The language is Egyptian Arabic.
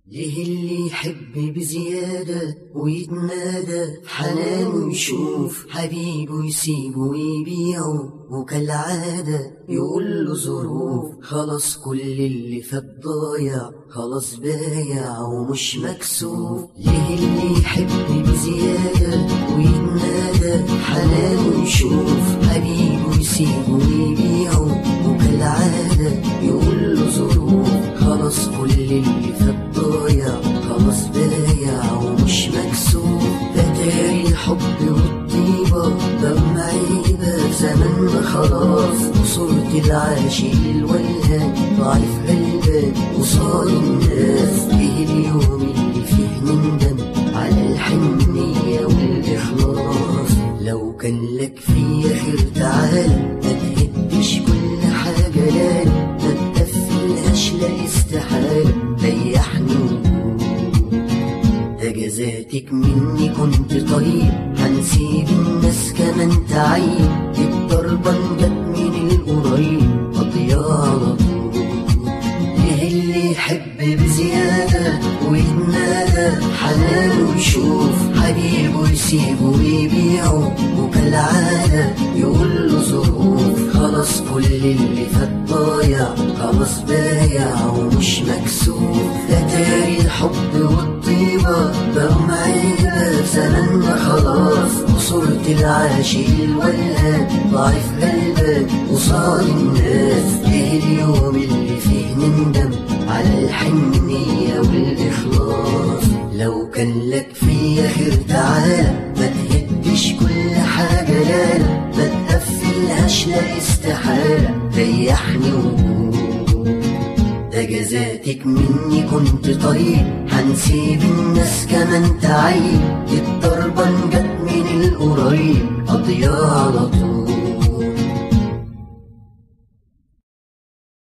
ليه اللي يحب بزيادة ويتنادى حنان ويشوف حبيبه يسيبه ويبيعه وكالعادة يقول له ظروف خلاص كل اللي فات ضايع خلاص بايع ومش مكسوف ليه اللي يحب بزيادة ويتنادى حنان ويشوف حبيبه يسيبه ويبيعه وكالعادة يقول له ظروف خلاص كل اللي فات ضايع خلاص بايع ومش مكسوف اتاري الحب والطيبة دم عيبة زماننا خلاص وصورة العاشق الولهان ضعيف غلبان وصار الناس ايه اليوم اللي فيه نندم على الحنية والإخلاص لو كان لك فيا خير تعال ما تهدش كل حاجة لا ما تقفلهاش لا استحالة ريحني ده جزاتك مني كنت طيب هنسيب الناس كمان تعيب الضربة جت من القريب قضية على طول ليه اللي يحب بزيادة ويتنادى حنان ويشوف حبيبه يسيبه ويبيعه وكالعادة يقول له ظروف خلاص كل اللي فات ضايع خلاص بايع ومش مكسوف اتاري الحب والطيبة بقوا عيبة زماننا خلاص وصورة العاشق الولهان ضعيف غلبان وصار الناس ايه اليوم اللي فيه نندم على الحنية والإخلاص لو كان لك فيا خير تعال ما تهدش كل حاجة لا لا ما تقفلهاش لا استحالة ريحني وقول ده جزاتك مني كنت طيب هنسيب الناس كمان تعيب الضربة جت من القريب قضية